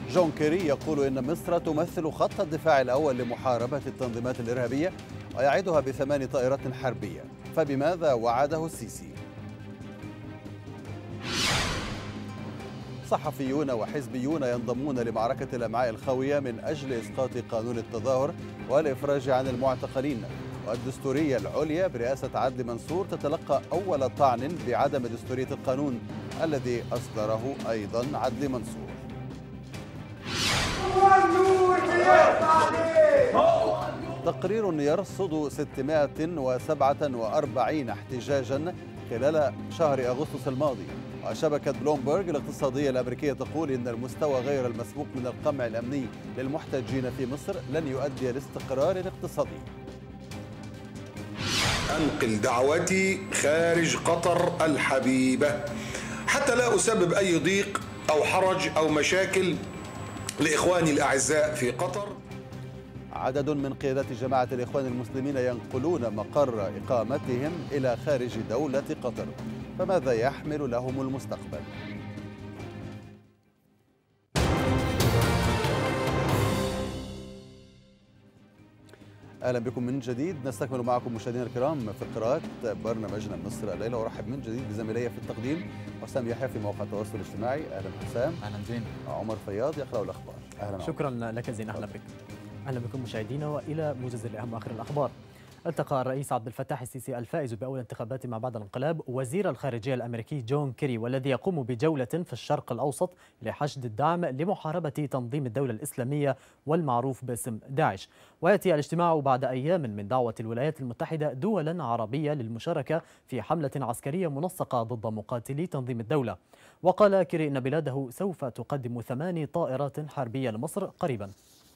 جون كيري يقول إن مصر تمثل خط الدفاع الأول لمحاربة التنظيمات الإرهابية ويعدها بثمان طائرات حربية فبماذا وعده السيسي؟ صحفيون وحزبيون ينضمون لمعركة الأمعاء الخاوية من أجل إسقاط قانون التظاهر والإفراج عن المعتقلين والدستورية العليا برئاسة عدلي منصور تتلقى أول طعن بعدم دستورية القانون الذي أصدره أيضا عدلي منصور تقرير يرصد 647 احتجاجا خلال شهر أغسطس الماضي وشبكة بلومبرج الاقتصادية الأمريكية تقول إن المستوى غير المسبوق من القمع الأمني للمحتجين في مصر لن يؤدي لاستقرار اقتصادي أنقل دعوتي خارج قطر الحبيبة حتى لا أسبب أي ضيق أو حرج أو مشاكل لإخواني الأعزاء في قطر عدد من قيادات جماعة الإخوان المسلمين ينقلون مقر إقامتهم إلى خارج دولة قطر فماذا يحمل لهم المستقبل؟ اهلا بكم من جديد نستكمل معكم مشاهدينا الكرام في قراءة برنامجنا مصر الليله وارحب من جديد بزميلي في التقديم حسام يحيى في موقع التواصل الاجتماعي اهلا حسام اهلا زين عمر فياض يقرا الاخبار اهلا شكرا عمر. لك زين اهلا بك اهلا بكم مشاهدينا والى موجز لاهم اخر الاخبار التقى الرئيس عبد الفتاح السيسي الفائز بأول انتخابات ما بعد الانقلاب وزير الخارجية الأمريكي جون كيري والذي يقوم بجولة في الشرق الأوسط لحشد الدعم لمحاربة تنظيم الدولة الإسلامية والمعروف باسم داعش ويأتي الاجتماع بعد أيام من دعوة الولايات المتحدة دولا عربية للمشاركة في حملة عسكرية منسقة ضد مقاتلي تنظيم الدولة وقال كيري إن بلاده سوف تقدم ثماني طائرات حربية لمصر قريباً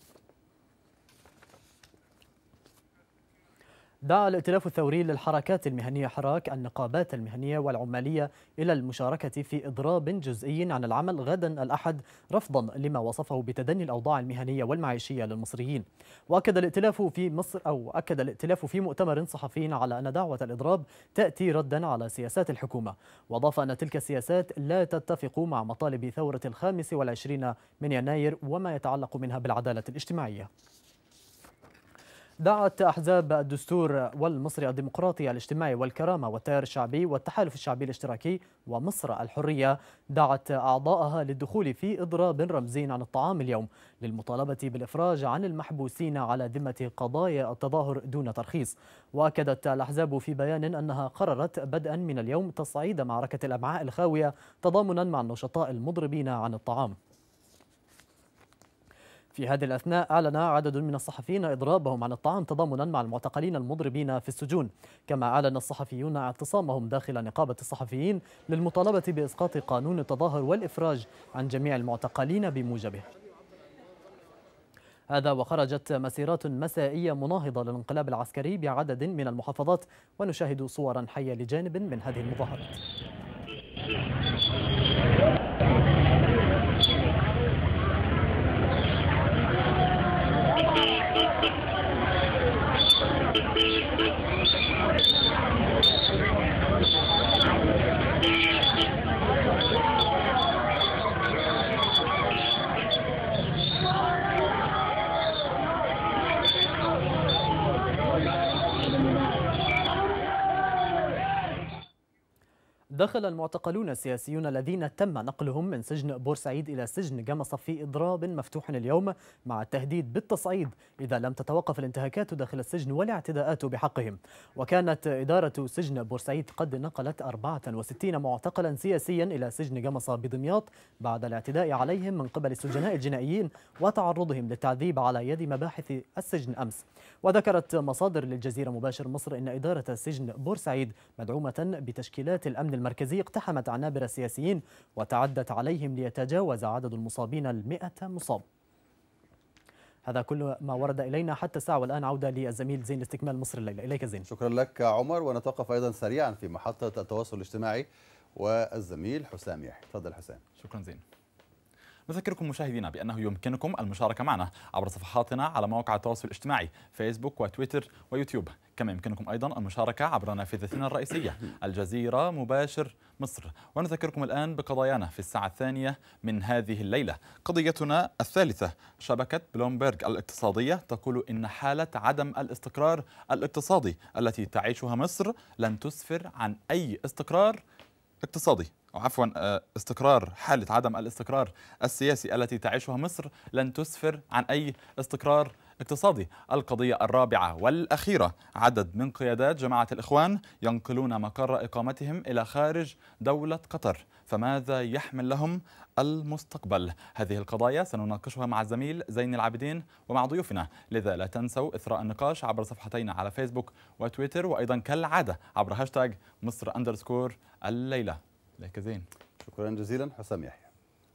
دعا الائتلاف الثوري للحركات المهنية حراك النقابات المهنية والعمالية إلى المشاركة في إضراب جزئي عن العمل غدا الأحد رفضا لما وصفه بتدني الأوضاع المهنية والمعيشية للمصريين وأكد الائتلاف في مصر أو أكد الائتلاف في مؤتمر صحفي على أن دعوة الإضراب تأتي ردا على سياسات الحكومة وأضاف أن تلك السياسات لا تتفق مع مطالب ثورة الخامس والعشرين من يناير وما يتعلق منها بالعدالة الاجتماعية دعت أحزاب الدستور والمصري الديمقراطي الاجتماعي والكرامة والتيار الشعبي والتحالف الشعبي الاشتراكي ومصر الحرية دعت أعضائها للدخول في إضراب رمزي عن الطعام اليوم للمطالبة بالإفراج عن المحبوسين على ذمة قضايا التظاهر دون ترخيص وأكدت الأحزاب في بيان أنها قررت بدءا من اليوم تصعيد معركة الأمعاء الخاوية تضامنا مع النشطاء المضربين عن الطعام في هذه الأثناء أعلن عدد من الصحفيين إضرابهم عن الطعام تضامنا مع المعتقلين المضربين في السجون كما أعلن الصحفيون اعتصامهم داخل نقابة الصحفيين للمطالبة بإسقاط قانون التظاهر والإفراج عن جميع المعتقلين بموجبه هذا وخرجت مسيرات مسائية مناهضة للانقلاب العسكري بعدد من المحافظات ونشاهد صورا حية لجانب من هذه المظاهرات دخل المعتقلون السياسيون الذين تم نقلهم من سجن بورسعيد إلى سجن جمصة في إضراب مفتوح اليوم مع التهديد بالتصعيد إذا لم تتوقف الانتهاكات داخل السجن والاعتداءات بحقهم وكانت إدارة سجن بورسعيد قد نقلت 64 معتقلا سياسيا إلى سجن جمصة بدمياط بعد الاعتداء عليهم من قبل السجناء الجنائيين وتعرضهم للتعذيب على يد مباحث السجن أمس وذكرت مصادر للجزيرة مباشر مصر إن إدارة سجن بورسعيد مدعومة بتشكيلات الأمن المركزي اقتحمت عنابر السياسيين وتعدت عليهم ليتجاوز عدد المصابين المئة مصاب هذا كل ما ورد إلينا حتى الساعة والآن عودة للزميل زين لاستكمال مصر الليلة إليك زين شكرا لك عمر ونتوقف أيضا سريعا في محطة التواصل الاجتماعي والزميل حسام يحيى تفضل حسام شكرا زين نذكركم مشاهدينا بأنه يمكنكم المشاركة معنا عبر صفحاتنا على مواقع التواصل الاجتماعي فيسبوك وتويتر ويوتيوب كما يمكنكم أيضا المشاركة عبر نافذتنا الرئيسية الجزيرة مباشر مصر ونذكركم الآن بقضايانا في الساعة الثانية من هذه الليلة قضيتنا الثالثة شبكة بلومبرج الاقتصادية تقول إن حالة عدم الاستقرار الاقتصادي التي تعيشها مصر لن تسفر عن أي استقرار اقتصادي أو عفوا آه، استقرار حالة عدم الاستقرار السياسي التي تعيشها مصر لن تسفر عن أي استقرار اقتصادي القضية الرابعة والأخيرة عدد من قيادات جماعة الإخوان ينقلون مقر إقامتهم إلى خارج دولة قطر فماذا يحمل لهم المستقبل هذه القضايا سنناقشها مع الزميل زين العابدين ومع ضيوفنا لذا لا تنسوا إثراء النقاش عبر صفحتينا على فيسبوك وتويتر وأيضا كالعادة عبر هاشتاج مصر أندرسكور الليلة لك زين شكرا جزيلا حسام يحيى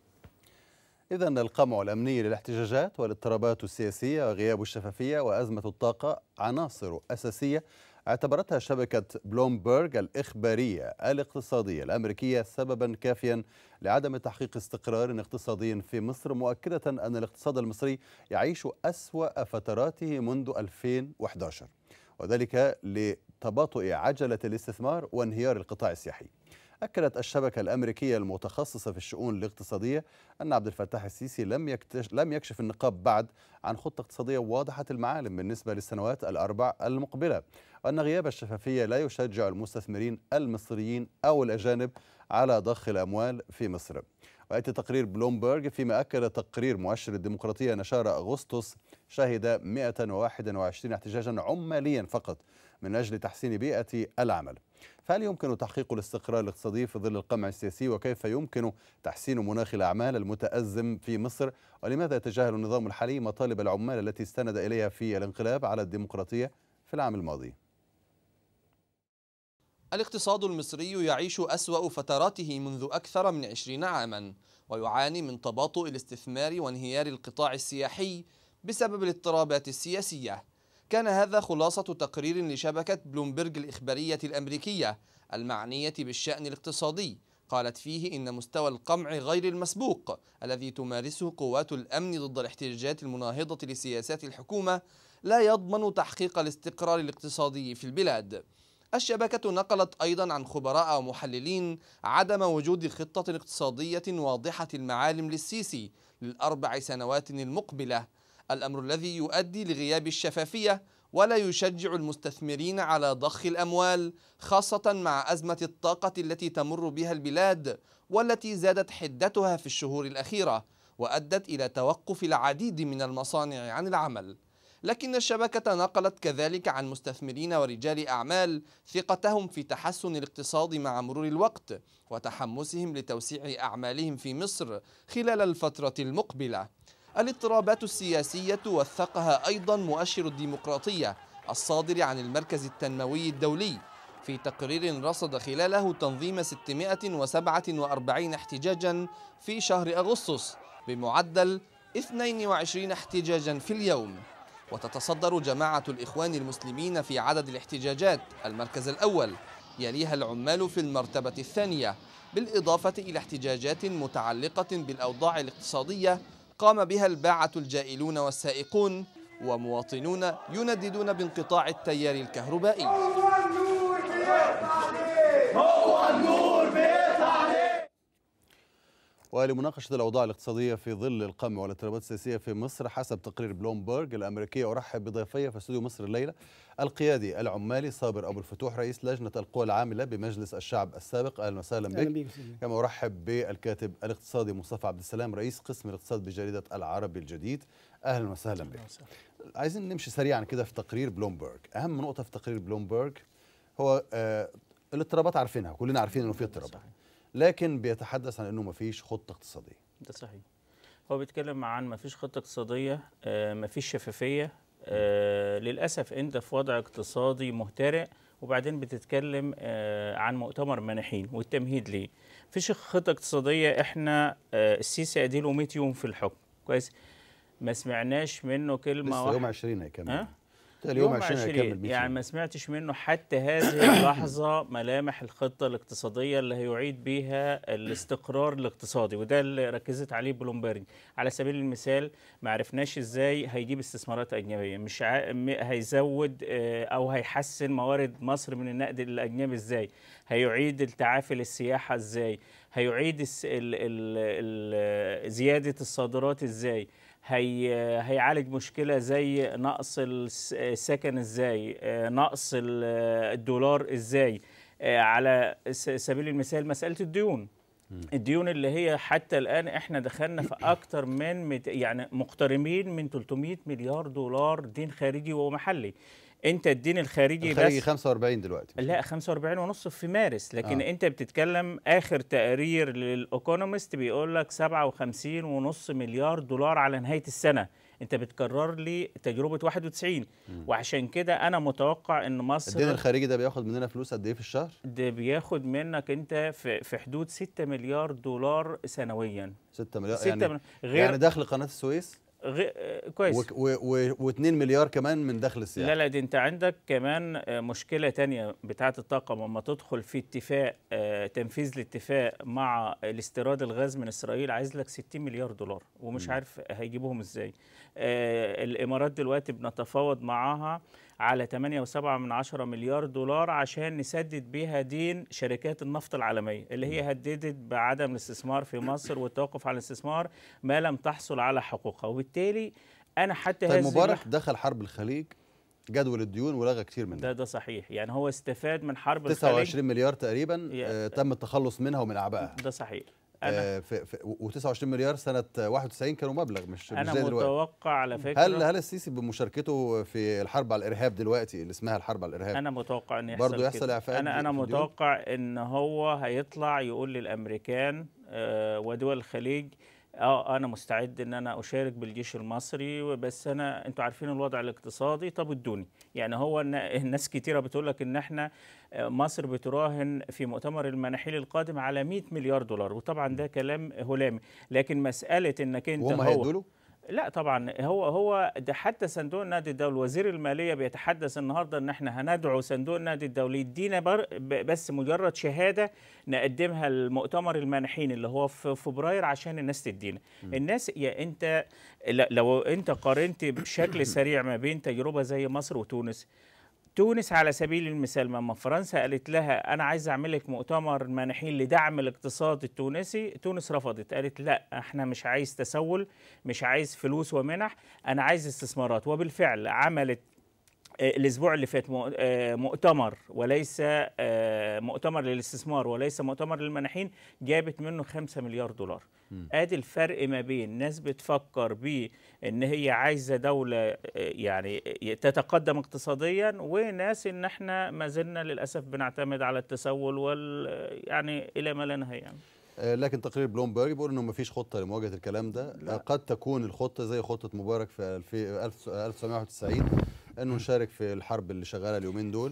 إذا القمع الأمني للاحتجاجات والاضطرابات السياسية وغياب الشفافية وأزمة الطاقة عناصر أساسية اعتبرتها شبكة بلومبرج الإخبارية الاقتصادية الأمريكية سببا كافيا لعدم تحقيق استقرار اقتصادي في مصر مؤكدة أن الاقتصاد المصري يعيش أسوأ فتراته منذ 2011 وذلك لتباطؤ عجلة الاستثمار وانهيار القطاع السياحي أكدت الشبكة الأمريكية المتخصصة في الشؤون الاقتصادية أن عبد الفتاح السيسي لم يكتش لم يكشف النقاب بعد عن خطة اقتصادية واضحة المعالم بالنسبة للسنوات الأربع المقبلة وأن غياب الشفافية لا يشجع المستثمرين المصريين أو الأجانب على ضخ الأموال في مصر ويأتي تقرير بلومبرج فيما أكد تقرير مؤشر الديمقراطية نشار أغسطس شهد 121 احتجاجا عماليا فقط من أجل تحسين بيئة العمل فهل يمكن تحقيق الاستقرار الاقتصادي في ظل القمع السياسي وكيف يمكن تحسين مناخ الأعمال المتأزم في مصر ولماذا يتجاهل النظام الحالي مطالب العمال التي استند إليها في الانقلاب على الديمقراطية في العام الماضي الاقتصاد المصري يعيش أسوأ فتراته منذ أكثر من عشرين عاما ويعاني من تباطؤ الاستثمار وانهيار القطاع السياحي بسبب الاضطرابات السياسية كان هذا خلاصة تقرير لشبكة بلومبرج الإخبارية الأمريكية المعنية بالشأن الاقتصادي قالت فيه إن مستوى القمع غير المسبوق الذي تمارسه قوات الأمن ضد الاحتجاجات المناهضة لسياسات الحكومة لا يضمن تحقيق الاستقرار الاقتصادي في البلاد الشبكة نقلت أيضا عن خبراء ومحللين عدم وجود خطة اقتصادية واضحة المعالم للسيسي للأربع سنوات المقبلة الأمر الذي يؤدي لغياب الشفافية ولا يشجع المستثمرين على ضخ الأموال خاصة مع أزمة الطاقة التي تمر بها البلاد والتي زادت حدتها في الشهور الأخيرة وأدت إلى توقف العديد من المصانع عن العمل لكن الشبكة نقلت كذلك عن مستثمرين ورجال أعمال ثقتهم في تحسن الاقتصاد مع مرور الوقت وتحمسهم لتوسيع أعمالهم في مصر خلال الفترة المقبلة الاضطرابات السياسية وثقها أيضا مؤشر الديمقراطية الصادر عن المركز التنموي الدولي في تقرير رصد خلاله تنظيم 647 احتجاجا في شهر أغسطس بمعدل 22 احتجاجا في اليوم وتتصدر جماعة الإخوان المسلمين في عدد الاحتجاجات المركز الأول يليها العمال في المرتبة الثانية بالإضافة إلى احتجاجات متعلقة بالأوضاع الاقتصادية قام بها الباعة الجائلون والسائقون ومواطنون ينددون بانقطاع التيار الكهربائي ولمناقشة الأوضاع الاقتصادية في ظل القمع والاضطرابات السياسية في مصر حسب تقرير بلومبرج الأمريكية أرحب بضيفي في استوديو مصر الليلة القيادي العمالي صابر أبو الفتوح رئيس لجنة القوى العاملة بمجلس الشعب السابق أهلا وسهلا بك بيك كما أرحب بالكاتب الاقتصادي مصطفى عبد السلام رئيس قسم الاقتصاد بجريدة العربي الجديد أهلا وسهلا بك عايزين نمشي سريعا كده في تقرير بلومبرج أهم نقطة في تقرير بلومبرج هو آه الاضطرابات عارفينها كلنا عارفين انه في اضطرابات لكن بيتحدث عن انه ما فيش خطه اقتصاديه ده صحيح هو بيتكلم عن ما فيش خطه اقتصاديه آه ما فيش شفافيه آه للاسف انت في وضع اقتصادي مهترئ وبعدين بتتكلم آه عن مؤتمر مناحين والتمهيد ليه فيش خطه اقتصاديه احنا آه السيسي اديله 100 يوم في الحكم كويس ما سمعناش منه كلمه لسه واحده يوم 20 هيكمل ها؟ اليوم 20 هيكمل 100 يعني يوم. ما سمعتش منه حتى هذه اللحظة ملامح الخطة الاقتصادية اللي هيعيد بها الاستقرار الاقتصادي وده اللي ركزت عليه بلومبرج على سبيل المثال ما عرفناش ازاي هيجيب استثمارات أجنبية مش ع... م- هيزود آه، أو هيحسن موارد مصر من النقد الأجنبي ازاي هيعيد التعافي للسياحة ازاي هيعيد الس... ال... ال... ال... زيادة الصادرات ازاي هي هيعالج مشكله زي نقص الس- السكن ازاي آه، نقص ال- الدولار ازاي آه، على س- سبيل المثال مساله الديون الديون اللي هي حتى الان احنا دخلنا في اكتر من مت- يعني مقتربين من 300 مليار دولار دين خارجي ومحلي انت الدين الخارجي الخارجي بس 45 دلوقتي لا 45 ونص في مارس لكن آه. آه. انت بتتكلم اخر تقرير للايكونومست بيقول لك 57 ونص مليار دولار على نهايه السنه انت بتكرر لي تجربه 91 وعشان كده انا متوقع ان مصر الدين الخارجي ده بياخد مننا فلوس قد ايه في الشهر؟ ده بياخد منك انت في في حدود 6 مليار دولار سنويا 6 مليار 6 يعني من غير يعني دخل قناه السويس غير آه، كويس و2 مليار كمان من دخل السياحه لا لا دي انت عندك كمان آه، مشكلة تانية بتاعة الطاقة لما تدخل في اتفاق آه، تنفيذ الاتفاق مع الاستيراد الغاز من اسرائيل عايز لك 60 مليار دولار ومش عارف هيجيبوهم ازاي آه، الامارات دلوقتي بنتفاوض معاها على 8.7 من عشرة مليار دولار عشان نسدد بيها دين شركات النفط العالمية اللي هي هددت بعدم الاستثمار في مصر والتوقف على الاستثمار ما لم تحصل على حقوقها وبالتالي انا حتى طيب هذه مبارك اللحظة- دخل حرب الخليج جدول الديون ولغى كتير منها ده ده صحيح يعني هو استفاد من حرب الخليج 29 مليار تقريبا يا- آه تم التخلص منها ومن اعبائها ده صحيح انا آه في في و29 مليار سنه 91 كانوا مبلغ مش مش انا زي دلوقتي متوقع على فكره هل هل السيسي بمشاركته في الحرب على الارهاب دلوقتي اللي اسمها الحرب على الارهاب انا متوقع ان يحصل برضه يحصل كده. إعفاءات انا انا في الديون؟ متوقع ان هو هيطلع يقول للامريكان آه، ودول الخليج اه انا مستعد ان انا اشارك بالجيش المصري بس انا انتوا عارفين الوضع الاقتصادي طب ادوني يعني هو الن- الناس كتيره بتقول لك ان احنا آه، مصر بتراهن في مؤتمر المناحيل القادم على 100 مليار دولار وطبعا ده كلام هلامي لكن مساله انك انت وهم هو هيدوا له لا طبعا هو هو ده حتى صندوق النقد الدولي وزير الماليه بيتحدث النهارده ان احنا هندعو صندوق النقد الدولي يدينا بر ب- بس مجرد شهاده نقدمها لمؤتمر المانحين اللي هو في فبراير عشان الناس تدينا الناس يا انت ل- لو انت قارنت بشكل سريع ما بين تجربه زي مصر وتونس تونس على سبيل المثال لما فرنسا قالت لها انا عايز اعمل لك مؤتمر مانحين لدعم الاقتصاد التونسي تونس رفضت قالت لا احنا مش عايز تسول مش عايز فلوس ومنح انا عايز استثمارات وبالفعل عملت آه، الاسبوع اللي فات مؤ- آه، مؤتمر وليس آه، مؤتمر للاستثمار وليس مؤتمر للمناحين جابت منه 5 مليار دولار ادي الفرق ما بين ناس بتفكر بان هي عايزه دوله آه، يعني تتقدم اقتصاديا وناس ان احنا ما زلنا للاسف بنعتمد على التسول وال يعني الى ما لا نهايه يعني. آه، لكن تقرير بلومبرج بيقول انه ما فيش خطه لمواجهه الكلام ده آه، قد تكون الخطه زي خطه مبارك في 2000 1991 انه نشارك في الحرب اللي شغاله اليومين دول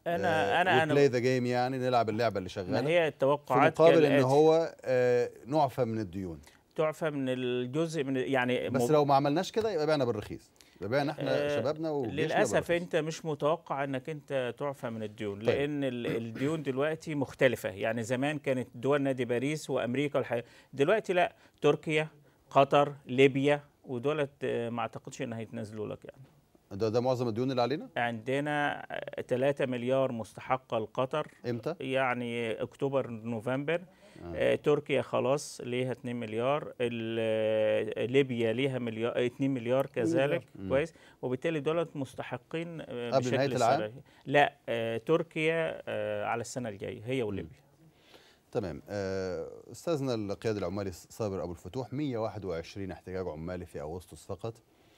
انا انا بلاي انا ذا جيم يعني نلعب اللعبه اللي ما شغاله هي في التوقعات مقابل ان كالآتي. هو آه، نعفى من الديون تعفى من الجزء من يعني بس مب- لو ما عملناش كده يبقى بعنا بالرخيص يبقى بعنا احنا آه، شبابنا وجيشنا للاسف بالرخيص. انت مش متوقع انك انت تعفى من الديون طيب. لان ال- الديون دلوقتي مختلفه يعني زمان كانت دول نادي باريس وامريكا والحاجة. دلوقتي لا تركيا قطر ليبيا ودولت آه، ما اعتقدش ان هيتنازلوا لك يعني ده ده معظم الديون اللي علينا عندنا 3 مليار مستحقه لقطر امتى يعني اكتوبر نوفمبر آه. تركيا خلاص ليها 2 مليار ال- آه، ليبيا ليها مليار 2 مليار كذلك كويس وبالتالي دولت مستحقين آه، قبل بشكل نهاية العام؟ سريع. لا آه، تركيا آه، على السنه الجايه هي وليبيا تمام آه، استاذنا القيادي العمالي صابر ابو الفتوح 121 احتجاج عمالي في اغسطس فقط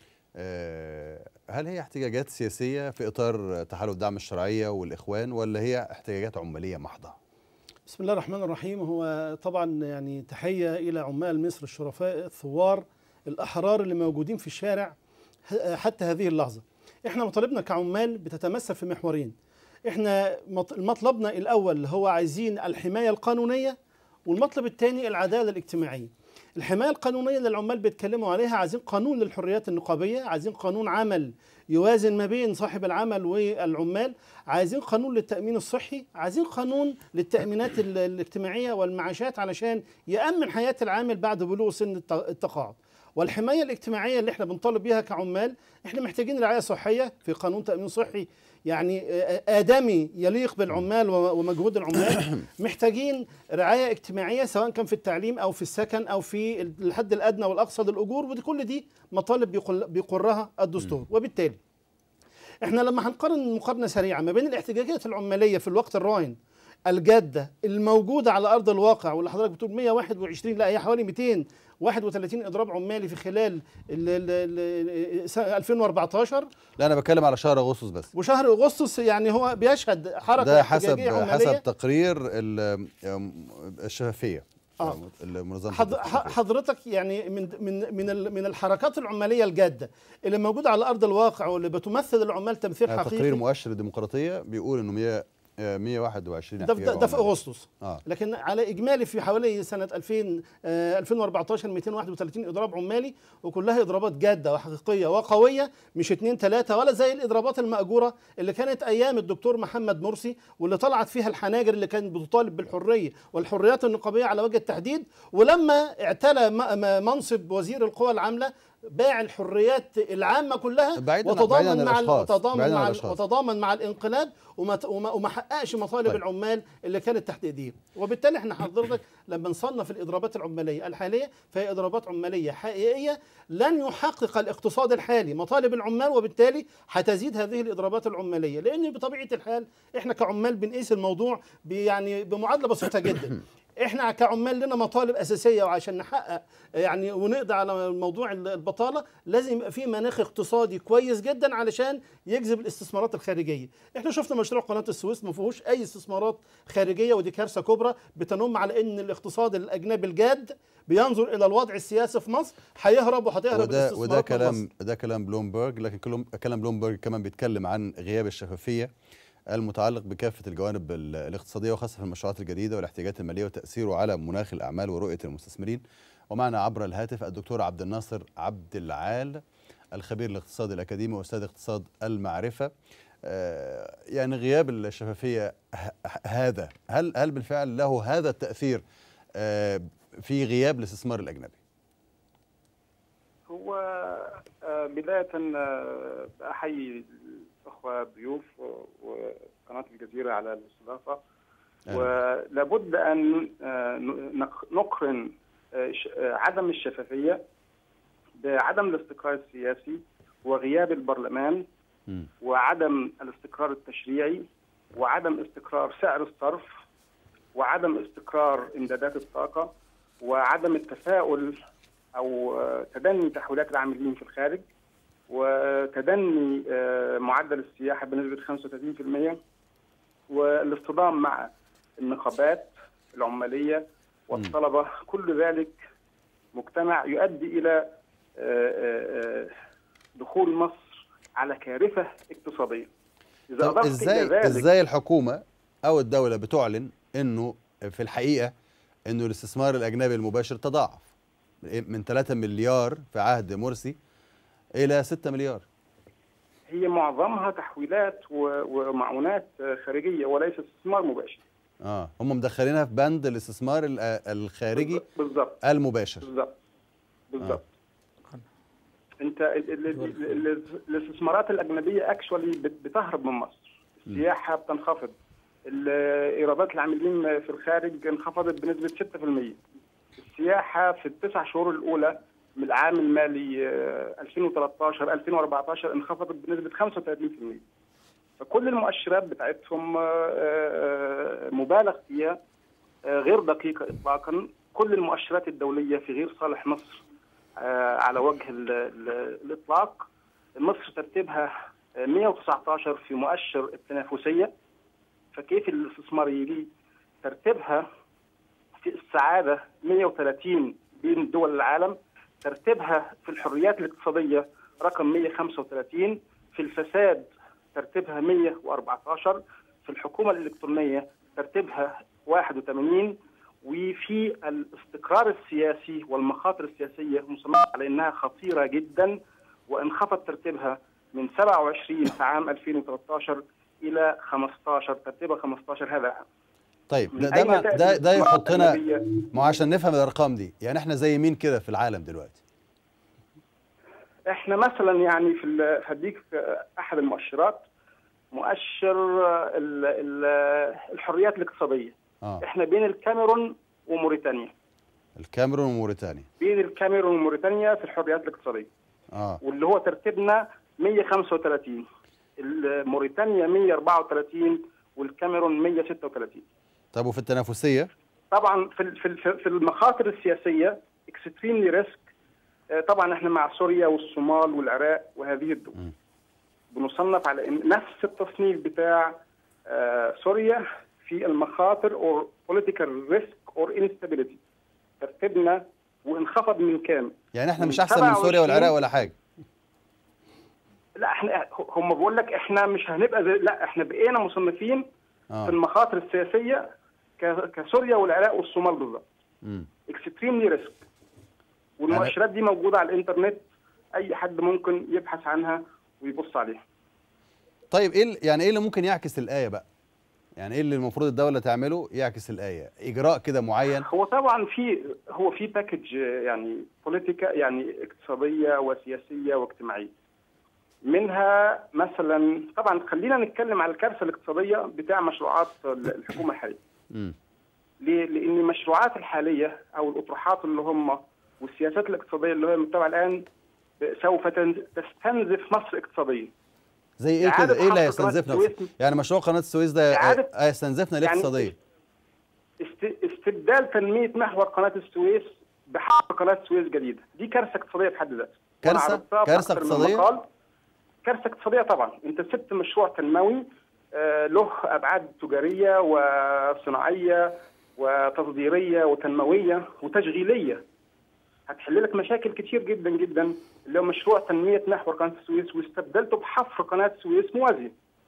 آه، هل هي احتجاجات سياسيه في اطار تحالف دعم الشرعيه والاخوان ولا هي احتجاجات عماليه محضه بسم الله الرحمن الرحيم هو طبعا يعني تحية إلى عمال مصر الشرفاء الثوار الأحرار اللي موجودين في الشارع ه- حتى هذه اللحظة احنا مطالبنا كعمال بتتمثل في محورين احنا مط- مطلبنا الأول هو عايزين الحماية القانونية والمطلب الثاني العدالة الاجتماعية الحمايه القانونيه اللي العمال بيتكلموا عليها عايزين قانون للحريات النقابيه عايزين قانون عمل يوازن ما بين صاحب العمل والعمال عايزين قانون للتامين الصحي عايزين قانون للتامينات ال- الاجتماعيه والمعاشات علشان يامن حياه العامل بعد بلوغ سن الت- التقاعد والحمايه الاجتماعيه اللي احنا بنطالب بيها كعمال احنا محتاجين رعايه صحيه في قانون تامين صحي يعني آه، ادمي يليق بالعمال و- ومجهود العمال محتاجين رعايه اجتماعيه سواء كان في التعليم او في السكن او في الحد الادنى والاقصى للاجور ودي كل دي مطالب بيقل- بيقرها الدستور وبالتالي احنا لما هنقارن مقارنه سريعه ما بين الاحتجاجات العماليه في الوقت الراهن الجاده الموجوده على ارض الواقع واللي حضرتك بتقول 121 لا هي حوالي 231 اضراب عمالي في خلال ال ال ال سنة 2014 لا انا بتكلم على شهر اغسطس بس وشهر اغسطس يعني هو بيشهد حركه ده حسب احتجاجيه عماليه حسب تقرير ال- الشفافيه آه. المنظمه حض- ح- حضرتك يعني من من من ال- من الحركات العماليه الجاده اللي موجوده على ارض الواقع واللي بتمثل العمال تمثيل تقرير حقيقي مؤشر الديمقراطيه بيقول انه 100 آه، 121 ده في- ده, ده في احتجاج اغسطس اه لكن على اجمالي في حوالي سنه 2000 آه، 2014 231 اضراب عمالي وكلها اضرابات جاده وحقيقيه وقويه مش اتنين تلاته ولا زي الاضرابات الماجوره اللي كانت ايام الدكتور محمد مرسي واللي طلعت فيها الحناجر اللي كانت بتطالب بالحريه والحريات النقابيه على وجه التحديد ولما اعتلى م- م- منصب وزير القوى العامله باع الحريات العامه كلها بعيداً- بعيداً عن وتضامن مع ال- الأشخاص، وتضامن بعيداً عن مع ال- الأشخاص. وتضامن مع الانقلاب وما ت- وما وما حققش مطالب طيب. العمال اللي كانت تحت ايديه وبالتالي احنا حضرتك لما نصنف الاضرابات العماليه الحاليه فهي اضرابات عماليه حقيقيه لن يحقق الاقتصاد الحالي مطالب العمال وبالتالي هتزيد هذه الاضرابات العماليه لان بطبيعه الحال احنا كعمال بنقيس الموضوع ب- يعني بمعادله بسيطه جدا احنا كعمال لنا مطالب اساسيه وعشان نحقق يعني ونقضي على موضوع البطاله لازم يبقى في مناخ اقتصادي كويس جدا علشان يجذب الاستثمارات الخارجيه احنا شفنا مشروع قناه السويس ما فيهوش اي استثمارات خارجيه ودي كارثه كبرى بتنم على ان الاقتصاد الاجنبي الجاد بينظر الى الوضع السياسي في مصر هيهرب وهتهرب وده الاستثمارات وده من كلام مصر. ده كلام بلومبرج لكن كلام كلام بلومبرج كمان بيتكلم عن غياب الشفافيه المتعلق بكافه الجوانب ال- الاقتصاديه وخاصه في المشروعات الجديده والاحتياجات الماليه وتاثيره على مناخ الاعمال ورؤيه المستثمرين ومعنا عبر الهاتف الدكتور عبد الناصر عبد العال الخبير الاقتصادي الاكاديمي واستاذ اقتصاد المعرفه آه، يعني غياب الشفافيه ه- هذا هل هل بالفعل له هذا التاثير آه، في غياب الاستثمار الاجنبي هو آه، بداية آه، أحيي الأخوة الضيوف و- وقناة الجزيرة على الاستضافة أهلاً. ولابد أن آه، نق- نقرن آه، ش- آه، عدم الشفافية بعدم الاستقرار السياسي وغياب البرلمان مم. وعدم الاستقرار التشريعي وعدم استقرار سعر الصرف وعدم استقرار امدادات الطاقه وعدم التفاؤل او آه، تدني تحويلات العاملين في الخارج وتدني آه، معدل السياحه بنسبه 35% والاصطدام مع النقابات العماليه والطلبه كل ذلك مجتمع يؤدي الى آه، آه، آه، دخول مصر على كارثه اقتصاديه اذا طب أضفت ازاي إلى ذلك ازاي الحكومه او الدوله بتعلن انه في الحقيقه انه الاستثمار الاجنبي المباشر تضاعف من 3 مليار في عهد مرسي الى 6 مليار هي معظمها تحويلات و- ومعونات آه، خارجيه وليس استثمار مباشر اه هم مدخلينها في بند الاستثمار ال- الخارجي بالضبط المباشر بالضبط بالضبط انت ال- ال- ال- ال- الاستثمارات الاجنبيه اكشولي بتهرب من مصر السياحه بتنخفض ال- ايرادات العاملين في الخارج انخفضت بنسبه 6% السياحه في التسع شهور الاولى من العام المالي آه، 2013 2014 انخفضت بنسبه 35% فكل المؤشرات بتاعتهم آه، آه، مبالغ فيها آه، غير دقيقه اطلاقا كل المؤشرات الدوليه في غير صالح مصر آه، على وجه ال- ال- الاطلاق مصر ترتيبها آه، 119 في مؤشر التنافسيه فكيف الاستثمار يلي ترتيبها في السعاده 130 بين دول العالم ترتيبها في الحريات الاقتصاديه رقم 135 في الفساد ترتيبها 114 في الحكومه الالكترونيه ترتيبها 81 وفي الاستقرار السياسي والمخاطر السياسيه مصنفه على انها خطيره جدا وانخفض ترتيبها من 27 في عام 2013 الى 15 ترتيبها 15 هذا عام طيب من ده ده, أين مع- تأتي ده, ده الاستثمارات يحطنا الأجنبية؟ ما هو عشان نفهم الارقام دي يعني احنا زي مين كده في العالم دلوقتي احنا مثلا يعني في ال- هديك احد المؤشرات مؤشر ال- ال- الحريات الاقتصاديه اه احنا بين الكاميرون وموريتانيا الكاميرون وموريتانيا بين الكاميرون وموريتانيا في الحريات الاقتصاديه اه واللي هو ترتيبنا 135 ال- موريتانيا 134 والكاميرون 136 طب وفي التنافسيه طبعا في ال- في ال- في المخاطر السياسيه اكستريملي ريسك طبعا احنا مع سوريا والصومال والعراق وهذه الدول م. بنصنف على إن نفس التصنيف بتاع آه، سوريا في المخاطر or political risk or instability ترتيبنا وانخفض من كام؟ يعني احنا من مش احسن من سوريا 27 والعراق ولا حاجه لا احنا هم بيقول لك احنا مش هنبقى زي لا احنا بقينا مصنفين في اه المخاطر السياسيه ك- كسوريا والعراق والصومال بالظبط مم. اكستريملي ريسك والمؤشرات دي موجوده على الانترنت اي حد ممكن يبحث عنها ويبص عليها طيب ايه ال- يعني ايه اللي ممكن يعكس الايه بقى يعني ايه اللي المفروض الدوله تعمله يعكس الايه اجراء كده معين هو طبعا في هو في باكج يعني بوليتيكا يعني اقتصاديه وسياسيه واجتماعيه منها مثلا طبعا خلينا نتكلم على الكارثه الاقتصاديه بتاع مشروعات الحكومه الحاليه مم. ليه؟ لان المشروعات الحاليه او الاطروحات اللي هم والسياسات الاقتصاديه اللي هي متبعه الان سوف تن- تستنزف مصر اقتصاديا زي ايه إعادة كده ايه اللي خط قناة هيستنزفنا السويس. يعني مشروع قناه السويس ده إعادة- هيستنزفنا ليه يعني اقتصاديا است- استبدال تنميه محور قناه السويس بحفر قناه السويس جديده دي كارثه اقتصاديه في حد ذاتها وأنا كارثة؟ عرضتها في كارثة أكثر من اقتصادية؟ مقال. كارثه اقتصاديه طبعا انت سبت مشروع تنموي آه، له ابعاد تجاريه وصناعيه وتصديريه وتنمويه وتشغيليه هتحل لك مشاكل كتير جدا جدا اللي هو مشروع تنميه محور قناه السويس واستبدلته بحفر قناه السويس موازيه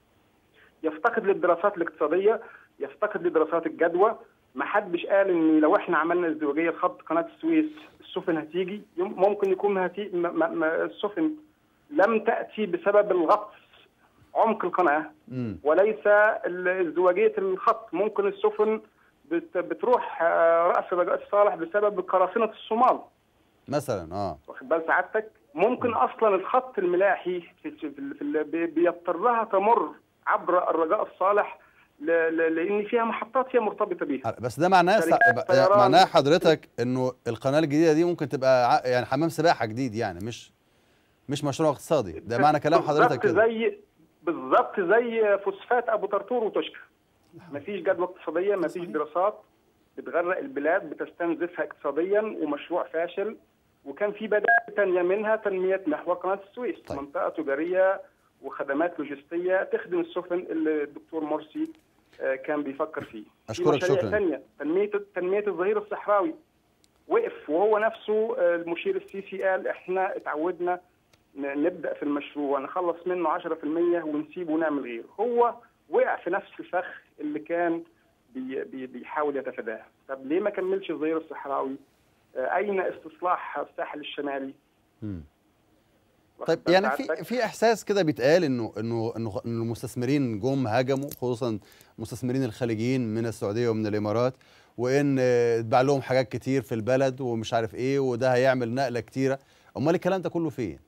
يفتقد للدراسات الاقتصاديه يفتقد لدراسات الجدوى ما حدش قال ان لو احنا عملنا ازدواجيه لخط قناه السويس السفن هتيجي يم- ممكن يكون هتي... ما... ما... ما... السفن لم تاتي بسبب الغطس عمق القناه مم. وليس ال- ازدواجيه الخط ممكن السفن بت... بتروح آه، راس رجاء الصالح بسبب قراصنه الصومال مثلا اه واخد بال سعادتك ممكن اصلا الخط الملاحي في في في في بي- بيضطرها تمر عبر الرجاء الصالح ل- ل- لان فيها محطات هي مرتبطه بيها بس ده معناه شركات سع- طيران. معناه حضرتك انه القناه الجديده دي ممكن تبقى ع- يعني حمام سباحه جديد يعني مش مش مشروع اقتصادي ده معنى كلام حضرتك بالظبط كده زي بالظبط زي فوسفات ابو طرطور وتشكى مفيش جدوى اقتصاديه مفيش دراسات بتغرق البلاد بتستنزفها اقتصاديا ومشروع فاشل وكان في بدائل تانية منها تنميه محور قناه السويس طيب. منطقه تجاريه وخدمات لوجستيه تخدم السفن اللي الدكتور مرسي آه، كان بيفكر فيه في أشكرك مشاريع شكراً. تانية تنميه تنميه الظهير الصحراوي وقف وهو نفسه آه، المشير السيسي قال احنا اتعودنا ن- نبدا في المشروع نخلص منه 10% ونسيبه ونعمل غيره هو وقع في نفس الفخ اللي كان بي بي بيحاول يتفاداه طب ليه ما كملش الظهير الصحراوي آه، اين استصلاح الساحل الشمالي مم. واخد طيب بال يعني في سعادتك؟ في احساس كده بيتقال انه انه انه إنه المستثمرين جم هاجموا خصوصا المستثمرين الخليجيين من السعوديه ومن الامارات وان آه، اتباع لهم حاجات كتير في البلد ومش عارف ايه وده هيعمل نقله كتيره امال الكلام ده كله فين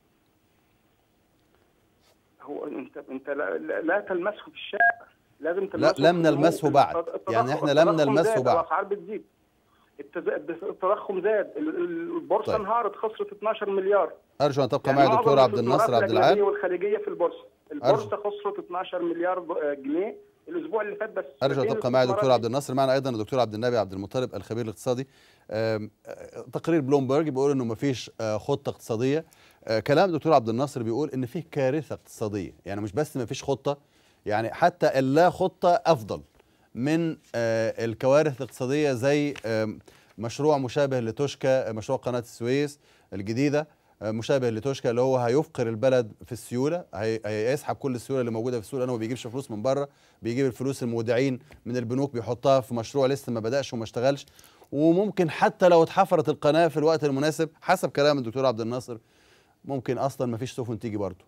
هو انت انت لا, لا- لا تلمسه في الشارع لازم تلمسه لم في نلمسه النور. بعد. التضخم- يعني إحنا لم التضخم نلمسه زاد، بعد. الاسعار بتزيد التز- التضخم زاد ال- ال- البورصه طيب. انهارت خسرت 12 مليار ارجو ان تبقى يعني معي معظم دكتور عبد الاستثمارات الناصر عبد الأجنبية العال والخليجيه في البورصه البورصه خسرت 12 مليار ب- جنيه الاسبوع اللي فات بس ارجو ان فين تبقى معي دكتور الاستثمارات عبد الناصر معنا ايضا الدكتور عبد النبي عبد المطلب الخبير الاقتصادي آم، آه، تقرير بلومبرج بيقول انه ما فيش خطه اقتصاديه آه، كلام دكتور عبد الناصر بيقول ان فيه كارثه اقتصاديه يعني مش بس ما فيش خطه يعني حتى اللا خطه افضل من آه، الكوارث الاقتصاديه زي آم، مشروع مشابه لتوشكا مشروع قناه السويس الجديده مشابه لتوشكا اللي هو هيفقر البلد في السيوله هي- هيسحب كل السيوله اللي موجوده في السوق لانه ما بيجيبش فلوس من بره بيجيب الفلوس المودعين من البنوك بيحطها في مشروع لسه ما بداش وما اشتغلش وممكن حتى لو اتحفرت القناه في الوقت المناسب حسب كلام الدكتور عبد الناصر ممكن اصلا ما فيش سفن تيجي برضه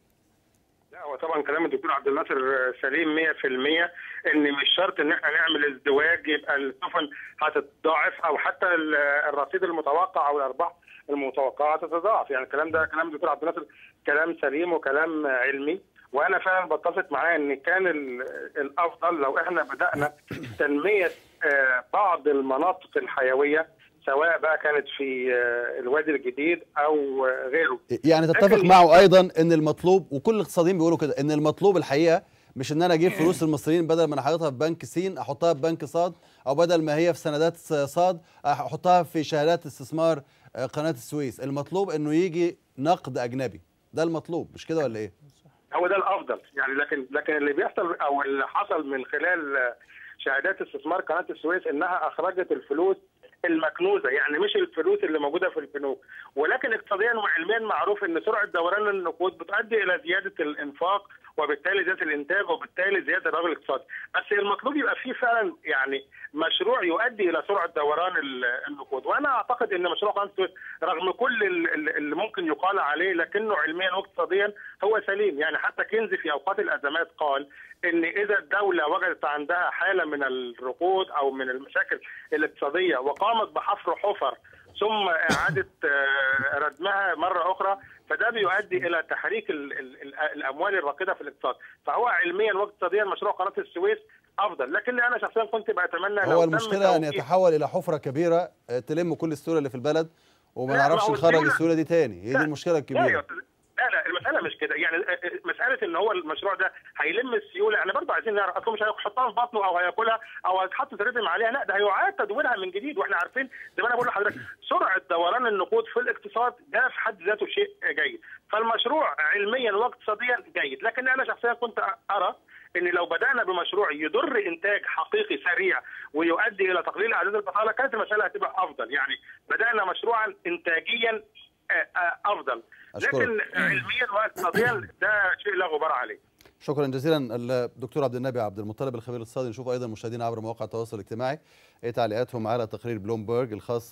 لا هو طبعا كلام الدكتور عبد الناصر سليم 100% ان مش شرط ان احنا نعمل ازدواج يبقى السفن هتتضاعف او حتى ال- الرصيد المتوقع او الارباح المتوقعه هتتضاعف يعني الكلام ده كلام الدكتور عبد الناصر كلام سليم وكلام علمي وانا فعلا بتفق معاه ان كان ال- الافضل لو احنا بدانا تنميه آه، بعض المناطق الحيويه سواء بقى كانت في آه، الوادي الجديد او آه، غيره يعني تتفق لكن- معه ايضا ان المطلوب وكل الاقتصاديين بيقولوا كده ان المطلوب الحقيقه مش ان انا اجيب فلوس المصريين بدل ما انا حاططها في بنك سين احطها في بنك صاد او بدل ما هي في سندات صاد احطها في شهادات استثمار آه، قناه السويس المطلوب انه يجي نقد اجنبي ده المطلوب مش كده ولا ايه هو ده الافضل يعني لكن لكن اللي بيحصل او اللي حصل من خلال آه، شهادات استثمار قناه السويس انها اخرجت الفلوس المكنوزه يعني مش الفلوس اللي موجوده في البنوك ولكن اقتصاديا وعلميا معروف ان سرعه دوران النقود بتؤدي الى زياده الانفاق وبالتالي زياده الانتاج وبالتالي زياده الرغبه الاقتصادي بس المطلوب يبقى فيه فعلا يعني مشروع يؤدي الى سرعه دوران ال- النقود وانا اعتقد ان مشروع قناه السويس رغم كل ال- ال- اللي ممكن يقال عليه لكنه علميا واقتصاديا هو سليم يعني حتى كنزي في اوقات الازمات قال ان اذا الدوله وجدت عندها حاله من الركود او من المشاكل الاقتصاديه وقامت بحفر حفر ثم اعاده آه، ردمها مره اخرى فده بيؤدي الى تحريك ال ال ال الاموال الراكده في الاقتصاد فهو علميا واقتصاديا مشروع قناه السويس افضل لكن انا شخصيا كنت بتمنى لو هو تم المشكله ان توجيه- يتحول الى حفره كبيره آه، تلم كل السيوله اللي في البلد وما لا، ما نعرفش هو نخرج السيولة- السيوله دي تاني هي لا، دي المشكله لا يا الكبيره أستاذ، لا لا المساله مش كده يعني مساله ان هو المشروع ده هيلم السيوله احنا برضه عايزين نعرف اصله مش هيحطها في بطنه او هياكلها او هيتحط تردم عليها لا ده هيعاد تدويرها من جديد واحنا عارفين زي ما انا بقول لحضرتك سرعه دوران النقود في الاقتصاد ده في حد ذاته شيء جيد فالمشروع علميا واقتصاديا جيد لكن انا شخصيا كنت ارى ان لو بدانا بمشروع يضر انتاج حقيقي سريع ويؤدي الى تقليل اعداد البطاله كانت المساله هتبقى افضل يعني بدانا مشروعا انتاجيا آه، آه، افضل أشكرك. لكن علميا واقتصاديا ده شيء لا غبار عليه شكرا جزيلا الدكتور عبد النبي عبد المطلب الخبير الاقتصادي نشوف ايضا المشاهدين عبر مواقع التواصل الاجتماعي ايه تعليقاتهم على تقرير بلومبرج الخاص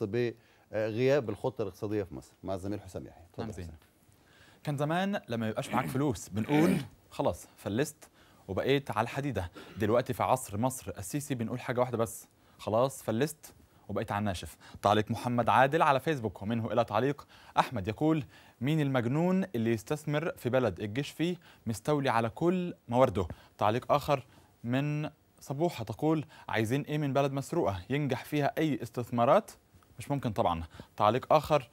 بغياب الخطه الاقتصاديه في مصر مع الزميل حسام يحيى نعم اتفضل زين كان زمان لما يبقاش معاك فلوس بنقول خلاص فلست وبقيت على الحديده دلوقتي في عصر مصر السيسي بنقول حاجه واحده بس خلاص فلست وبقيت على الناشف تعليق محمد عادل على فيسبوك ومنه الى تعليق احمد يقول مين المجنون اللي يستثمر في بلد الجيش فيه مستولي على كل موارده تعليق اخر من صبوحه تقول عايزين ايه من بلد مسروقه ينجح فيها اي استثمارات مش ممكن طبعا تعليق اخر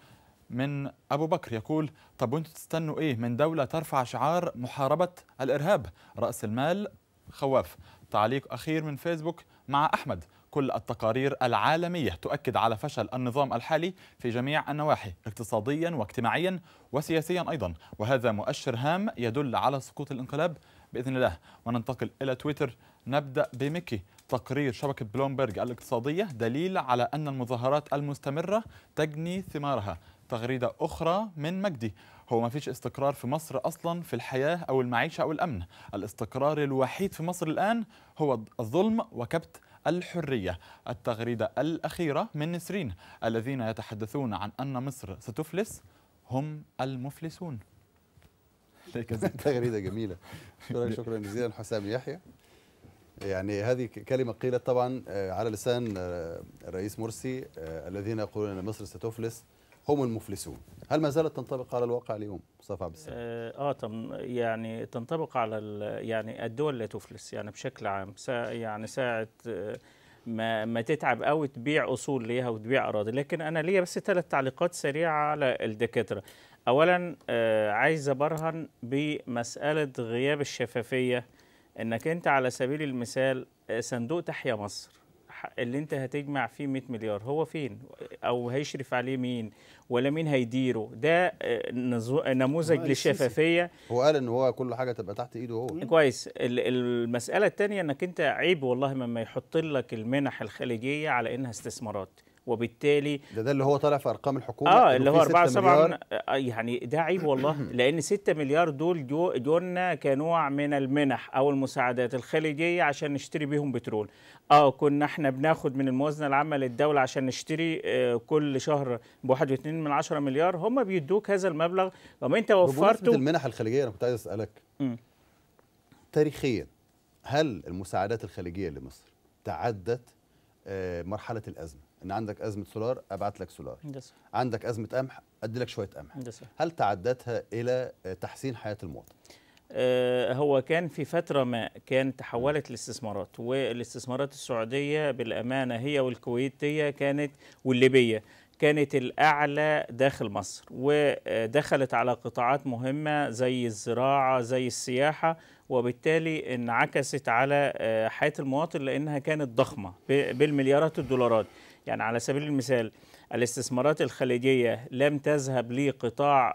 من ابو بكر يقول طب وانتوا تستنوا ايه من دوله ترفع شعار محاربه الارهاب راس المال خواف تعليق اخير من فيسبوك مع احمد كل التقارير العالميه تؤكد على فشل النظام الحالي في جميع النواحي اقتصاديا واجتماعيا وسياسيا ايضا وهذا مؤشر هام يدل على سقوط الانقلاب باذن الله وننتقل الى تويتر نبدا بميكي تقرير شبكه بلومبرج الاقتصاديه دليل على ان المظاهرات المستمره تجني ثمارها تغريده اخرى من مجدي هو ما فيش استقرار في مصر اصلا في الحياه او المعيشه او الامن الاستقرار الوحيد في مصر الان هو الظلم وكبت الحريه التغريده الاخيره من نسرين الذين يتحدثون عن ان مصر ستفلس هم المفلسون ليك زين. تغريده جميله شكرا شكرا جزيلا حسام يحيى يعني هذه ك- كلمه قيلت طبعا آه، على لسان آه، الرئيس مرسي آه، الذين يقولون ان مصر ستفلس هم المفلسون هل ما زالت تنطبق على الواقع اليوم مصطفى عبد السلام اه آه، تم يعني تنطبق على ال- يعني الدول لا تفلس يعني بشكل عام سا يعني ساعة آه، ما ما تتعب قوي تبيع اصول ليها وتبيع اراضي لكن انا ليا بس ثلاث تعليقات سريعه على الدكاتره اولا آه، عايز ابرهن بمساله غياب الشفافيه انك انت على سبيل المثال آه، صندوق تحيا مصر ح- اللي انت هتجمع فيه 100 مليار هو فين او هيشرف عليه مين ولا مين هيديره ده آه، نزو- نموذج هو السيسي. للشفافيه هو قال ان هو كل حاجه تبقى تحت ايده هو كويس ال- المسألة التانية انك انت عيب والله لما يحط لك المنح الخليجية على انها استثمارات وبالتالي ده ده اللي هو طالع في ارقام الحكومه اه إنه اللي في هو 6 4 7 مليار من آه، يعني ده عيب والله لان 6 مليار دول جو جولنا كنوع من المنح او المساعدات الخليجيه عشان نشتري بيهم بترول اه كنا احنا بناخد من الموازنه العامه للدوله عشان نشتري آه كل شهر ب 1.2 من 10 مليار هم بيدوك هذا المبلغ وما انت بمناسبه وفرته المنح الخليجيه انا كنت عايز اسالك مم. تاريخيا هل المساعدات الخليجيه لمصر تعدت آه، مرحله الازمه ان عندك ازمه سولار ابعت لك سولار ده صح عندك ازمه قمح ادي لك شويه قمح ده صح هل تعدتها الى آه، تحسين حياه المواطن آه، هو كان في فترة ما كان تحولت الاستثمارات والاستثمارات السعودية بالأمانة هي والكويتية كانت والليبية كانت الأعلى داخل مصر ودخلت على قطاعات مهمة زي الزراعة زي السياحة وبالتالي انعكست على آه، حياة المواطن لأنها كانت ضخمة ب- بالمليارات الدولارات يعني على سبيل المثال الاستثمارات الخليجية لم تذهب لقطاع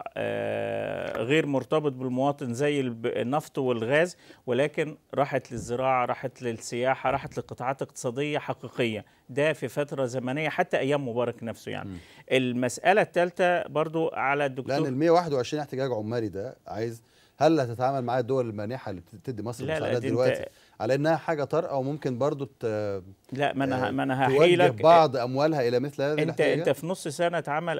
آه، غير مرتبط بالمواطن زي الب- النفط والغاز ولكن راحت للزراعة راحت للسياحة راحت لقطاعات اقتصادية حقيقية ده في فترة زمنية حتى أيام مبارك نفسه يعني المسألة الثالثة برضو على لان الدكتور ال 121 احتجاج عمالي ده عايز هل هتتعامل مع الدول المانحه اللي بتدي مصر لا لا مساعدات دي دلوقتي انت على انها حاجه طارئه وممكن برضو ت... لا ما انا آه، ما انا توجه هحيلك بعض اموالها الى مثل هذه انت الاحتياجات انت في نص سنه اتعمل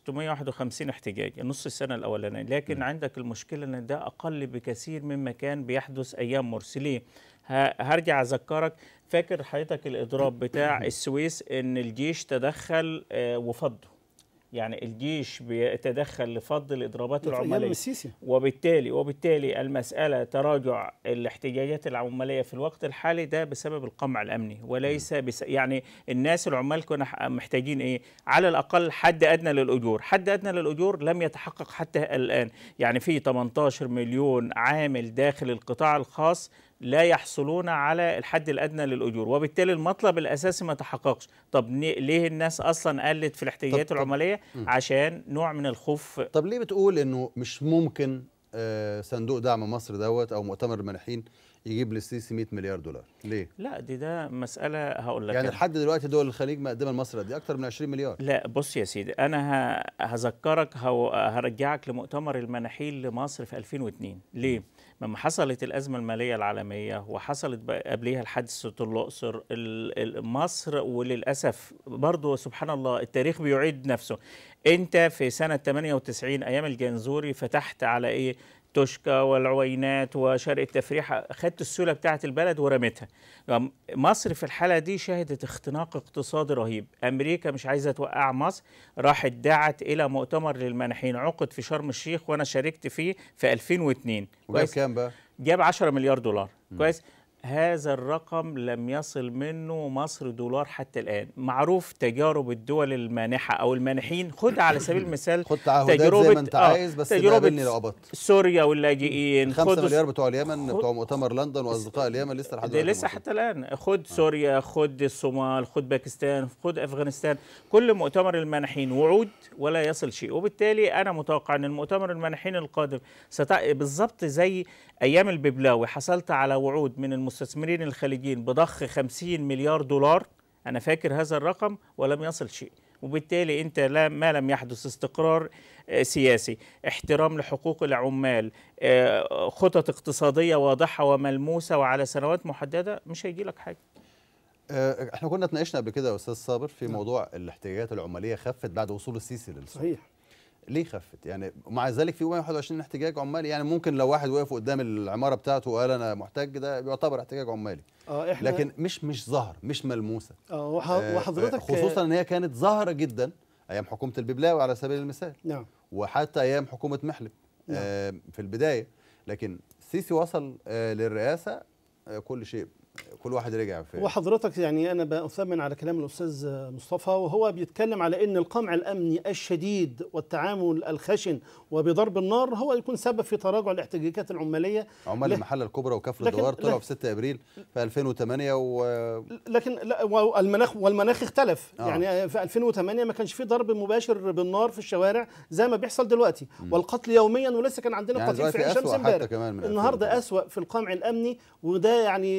1651 احتجاج نص السنه الاولانيه لكن م. عندك المشكله ان ده اقل بكثير مما كان بيحدث ايام مرسي ليه ه- هرجع اذكرك فاكر حضرتك الاضراب بتاع السويس ان الجيش تدخل آه، وفضه يعني الجيش بيتدخل لفض الاضرابات ده في ايام العماليه السيسي وبالتالي وبالتالي المسألة تراجع الاحتجاجات العمالية في الوقت الحالي ده بسبب القمع الأمني وليس بس يعني الناس العمال كنا ح- محتاجين إيه على الأقل حد أدنى للأجور حد أدنى للأجور لم يتحقق حتى الآن يعني في 18 مليون عامل داخل القطاع الخاص لا يحصلون على الحد الادنى للاجور وبالتالي المطلب الاساسي ما تحققش طب ن- ليه الناس اصلا قلت في الاحتياجات طب- العماليه عشان نوع من الخوف طب ليه بتقول انه مش ممكن آه، صندوق دعم مصر دوت او مؤتمر المانحين يجيب للسيسي 100 مليار دولار ليه لا دي ده مسألة هقول لك يعني أنا. لحد دلوقتي دول الخليج مقدمه لمصر دي اكتر من 20 مليار لا بص يا سيدي أنا ه- هذكرك هو هرجعك لمؤتمر المناحيل لمصر في 2002 ليه؟ لما حصلت الأزمة المالية العالمية وحصلت بقى قبليها الحادثة الأقصر ال- ال- مصر وللأسف برضو سبحان الله التاريخ بيعيد نفسه أنت في سنة 98 أيام الجنزوري فتحت على إيه؟ توشكا والعوينات وشرق التفريح خدت السيوله بتاعه البلد ورمتها مصر في الحاله دي شهدت اختناق اقتصادي رهيب امريكا مش عايزه توقع مصر راحت دعت الى مؤتمر للمانحين عقد في شرم الشيخ وانا شاركت فيه في 2002 وجاب كويس كام بقى جاب 10 مليار دولار كويس هذا الرقم لم يصل منه مصر دولار حتى الآن معروف تجارب الدول المانحة أو المانحين خد على سبيل المثال خد تعهدات زي ما انت عايز بس قابلني لو قبضت سوريا واللاجئين 5 خد مليار بتوع اليمن خد- بتوع مؤتمر لندن واصدقاء اليمن لسه لحد ده دلوقتي لسه ما حتى الان خد سوريا خد الصومال خد باكستان خد افغانستان كل مؤتمر المانحين وعود ولا يصل شيء وبالتالي انا متوقع ان المؤتمر المانحين القادم ستع... بالظبط زي ايام الببلاوي حصلت على وعود من المستثمرين الخليجيين بضخ 50 مليار دولار انا فاكر هذا الرقم ولم يصل شيء وبالتالي انت لا ما لم يحدث استقرار آه، سياسي احترام لحقوق العمال آه، خطط اقتصاديه واضحه وملموسه وعلى سنوات محدده مش هيجي لك حاجه آه، احنا كنا اتناقشنا قبل كده يا استاذ صابر في موضوع الاحتياجات العماليه خفت بعد وصول السيسي للسلطه صحيح ليه خفت يعني ومع ذلك في 121 احتجاج عمالي يعني ممكن لو واحد وقف قدام العماره بتاعته وقال انا محتاج ده بيعتبر احتجاج عمالي اه احنا لكن مش مش ظهر مش ملموسه اه وح- آه، وحضرتك خصوصا ان هي كانت ظاهره جدا ايام حكومه الببلاوي على سبيل المثال نعم وحتى ايام حكومه محلب نعم. آه في البدايه لكن السيسي وصل آه للرئاسه آه كل شيء كل واحد رجع في وحضرتك يعني انا بأثمن على كلام الاستاذ مصطفى وهو بيتكلم على ان القمع الامني الشديد والتعامل الخشن وبضرب النار هو يكون سبب في تراجع الاحتجاجات العماليه عمال لا- المحله الكبرى وكفر لكن- الدوار طلعوا لا- في 6 ابريل في 2008 و لكن لا والمناخ والمناخ اختلف آه. آه. يعني في 2008 ما كانش في ضرب مباشر بالنار في الشوارع زي ما بيحصل دلوقتي والقتل يوميا ولسه كان عندنا يعني قتيل في دلوقتي عين شمس أسوأ حتى امبارح كمان من النهارده 2008. اسوا في القمع الامني وده يعني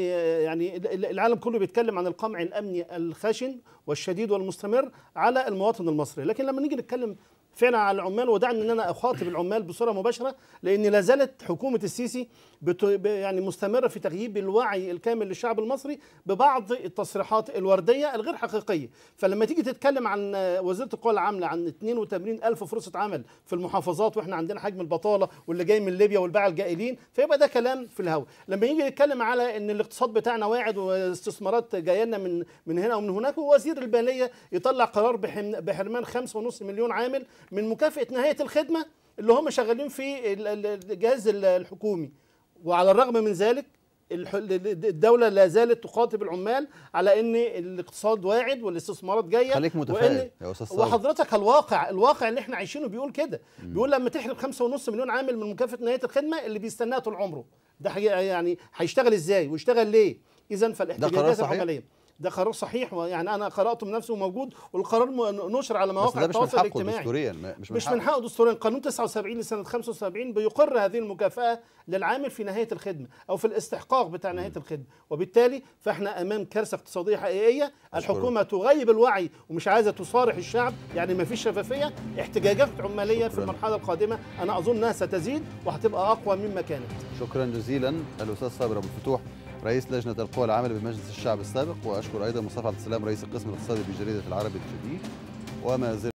يعني ال- العالم كله بيتكلم عن القمع الامني الخشن والشديد والمستمر على المواطن المصري لكن لما نيجي نتكلم فعلا على العمال ودعني ان انا اخاطب العمال بصوره مباشره لان لا زالت حكومه السيسي بت ب- يعني مستمره في تغييب الوعي الكامل للشعب المصري ببعض التصريحات الورديه الغير حقيقيه فلما تيجي تتكلم عن وزيره القوى العامله عن 82 الف فرصه عمل في المحافظات واحنا عندنا حجم البطاله واللي جاي من ليبيا والباعة الجائلين فيبقى ده كلام في الهواء لما يجي نتكلم على ان الاقتصاد بتاعنا واعد واستثمارات جايه لنا من من هنا ومن هناك ووزير الماليه يطلع قرار بحم- بحرمان 5.5 مليون عامل من مكافاه نهايه الخدمه اللي هم شغالين في ال- ال- الجهاز ال- الحكومي وعلى الرغم من ذلك الح- الدولة لا زالت تخاطب العمال على ان الاقتصاد واعد والاستثمارات جايه خليك وإن- متفائل يا استاذ صالح وحضرتك الواقع الواقع اللي احنا عايشينه بيقول كده بيقول لما تحرم خمسة ونص مليون عامل من مكافاه نهايه الخدمه اللي بيستناها طول عمره ده حقيقة يعني هيشتغل ازاي ويشتغل ليه اذا فالاحتياجات صحيح؟ العماليه ده قرار صحيح ويعني انا قراته بنفسه وموجود والقرار م- نشر على بس مواقع ده مش من التواصل حقه الاجتماعي دستوريا ما- مش من مش من حقه حقه دستوريا قانون 79 لسنه 75 بيقر هذه المكافاه للعامل في نهايه الخدمه او في الاستحقاق بتاع نهايه الخدمه وبالتالي فاحنا امام كارثه اقتصاديه حقيقيه الحكومه تغيب الوعي ومش عايزه تصارح الشعب يعني ما فيش شفافيه احتجاجات عماليه في شكراً. المرحله القادمه انا اظن انها ستزيد وهتبقى اقوى مما كانت شكرا جزيلا الاستاذ صابر ابو الفتوح رئيس لجنه القوى العامله بمجلس الشعب السابق واشكر ايضا مصطفى عبد السلام رئيس القسم الاقتصادي بجريده العربي الجديد وما زلنا